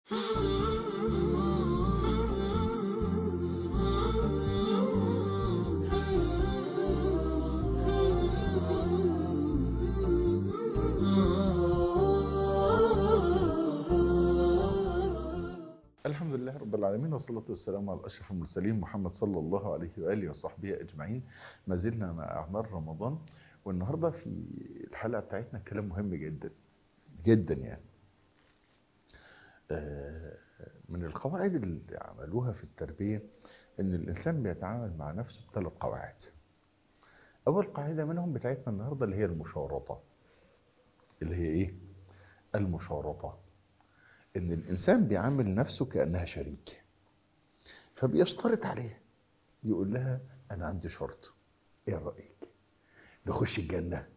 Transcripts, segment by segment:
الحمد لله رب العالمين والصلاة والسلام على أشرف المرسلين محمد صلى الله عليه وآله وصحبه أجمعين ما زلنا مع أعمال رمضان والنهاردة في الحلقة بتاعتنا كلام مهم جدا جدا يعني آه، من القواعد اللي عملوها في التربية إن الإنسان بيتعامل مع نفسه بثلاث قواعد أول قاعدة منهم بتاعتنا النهاردة اللي هي المشارطة اللي هي إيه؟ المشارطة ان الانسان بيعامل نفسه كانها شريك فبيشترط عليها يقول لها انا عندي شرط ايه رايك نخش الجنه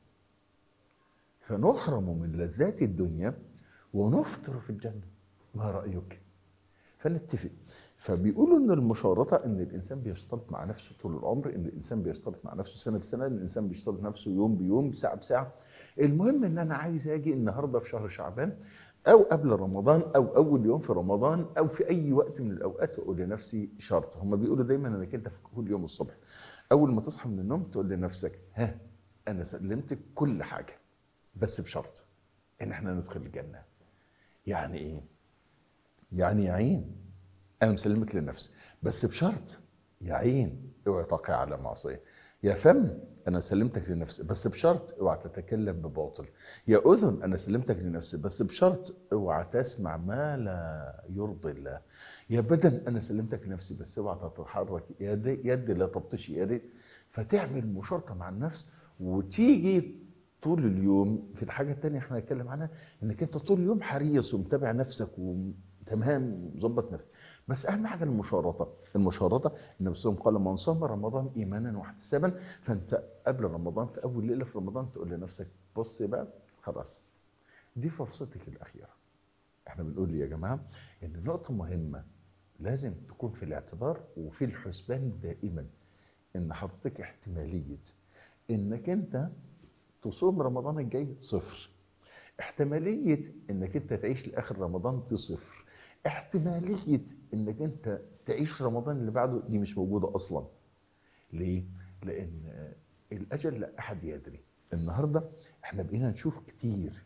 فنحرم من لذات الدنيا ونفطر في الجنه ما رايك فنتفق فبيقولوا ان المشارطه ان الانسان بيشترط مع نفسه طول العمر ان الانسان بيشترط مع نفسه سنه بسنه ان الانسان بيشترط نفسه يوم بيوم ساعه بساعه المهم ان انا عايز اجي النهارده في شهر شعبان او قبل رمضان او اول يوم في رمضان او في اي وقت من الاوقات اقول لنفسي شرط هم بيقولوا دايما انك انت في كل يوم الصبح اول ما تصحى من النوم تقول لنفسك ها انا سلمتك كل حاجه بس بشرط ان احنا ندخل الجنه يعني ايه يعني يا عين انا مسلمك لنفسي بس بشرط يا عين اوعي تقع على معصيه يا فم انا سلمتك لنفسي بس بشرط اوعى تتكلم بباطل يا اذن انا سلمتك لنفسي بس بشرط اوعى تسمع ما لا يرضي الله يا بدن انا سلمتك لنفسي بس اوعى تتحرك يد يد لا تبطش يدي فتعمل مشارطه مع النفس وتيجي طول اليوم في الحاجه الثانيه احنا هنتكلم عنها انك انت طول اليوم حريص ومتابع نفسك وتمام ومظبط نفسك بس اهم حاجه المشارطه المشارطه النبي صلى الله عليه وسلم قال من صام رمضان ايمانا واحتسابا فانت قبل رمضان في اول ليله في رمضان تقول لنفسك بص بقى خلاص دي فرصتك الاخيره احنا بنقول يا جماعه ان نقطه مهمه لازم تكون في الاعتبار وفي الحسبان دائما ان حضرتك احتماليه انك انت تصوم رمضان الجاي صفر احتماليه انك انت تعيش لاخر رمضان دي صفر احتمالية انك انت تعيش رمضان اللي بعده دي مش موجودة اصلا ليه؟ لان الاجل لا احد يدري النهاردة احنا بقينا نشوف كتير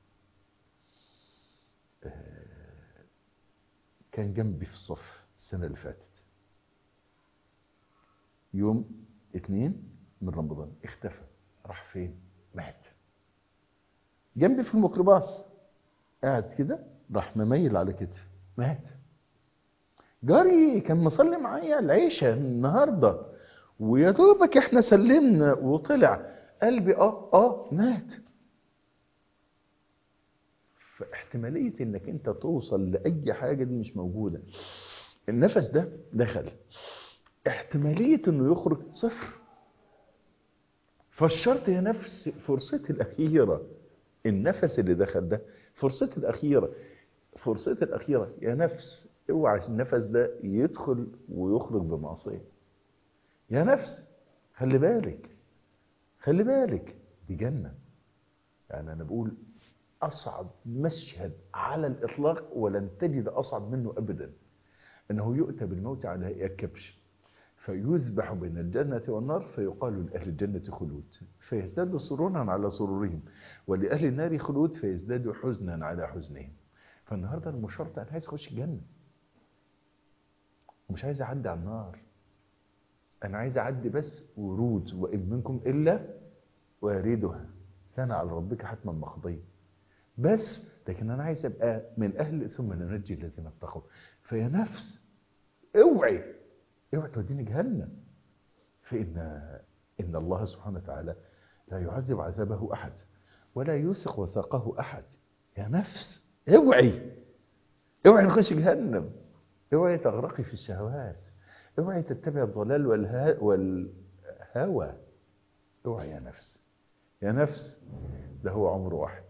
كان جنبي في الصف السنة اللي فاتت يوم اتنين من رمضان اختفى راح فين مات جنبي في الميكروباص قاعد كده راح مميل على كتفي مات جاري كان مصلي معايا العشاء النهارده ويا دوبك احنا سلمنا وطلع قلبي اه اه مات فاحتماليه انك انت توصل لاي حاجه دي مش موجوده النفس ده دخل احتماليه انه يخرج صفر فالشرط هي نفس فرصتي الاخيره النفس اللي دخل ده فرصتي الاخيره فرصتي الأخيرة يا نفس اوعى النفس ده يدخل ويخرج بمعصية يا نفس خلي بالك خلي بالك دي جنة يعني أنا بقول أصعب مشهد على الإطلاق ولن تجد أصعب منه أبدا أنه يؤتى بالموت على هيئة كبش فيذبح بين الجنة والنار فيقال لأهل الجنة خلود فيزداد سرورا على سرورهم ولأهل النار خلود فيزداد حزنا على حزنهم فالنهارده المشارطه انا عايز اخش الجنه ومش عايز اعدي على النار انا عايز اعدي بس ورود وان منكم الا واردها كان على ربك حتما مقضيا بس لكن انا عايز ابقى من اهل ثم ننجي الذين اتقوا فيا نفس اوعي اوعي توديني جهنم فان ان الله سبحانه وتعالى لا يعذب عذابه احد ولا يوثق وثاقه احد يا نفس اوعي اوعي نخش جهنم اوعي تغرقي في الشهوات اوعي تتبع الضلال والها والهوى اوعي يا نفس يا نفس ده هو عمر واحد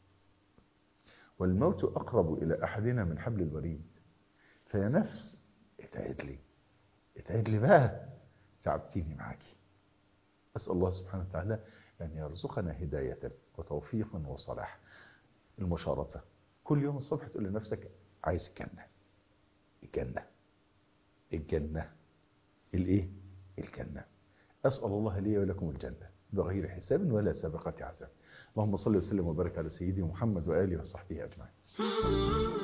والموت اقرب الى احدنا من حبل الوريد فيا نفس اتعد لي اتعد لي بقى تعبتيني معاكي اسال الله سبحانه وتعالى ان يرزقنا هدايه وتوفيقا وصلاح المشارطه كل يوم الصبح تقول لنفسك عايز الجنة الجنة الجنة الايه الجنة أسأل الله لي ولكم الجنة بغير حساب ولا سابقة عذاب اللهم صل وسلم وبارك على سيدي محمد وآله وصحبه أجمعين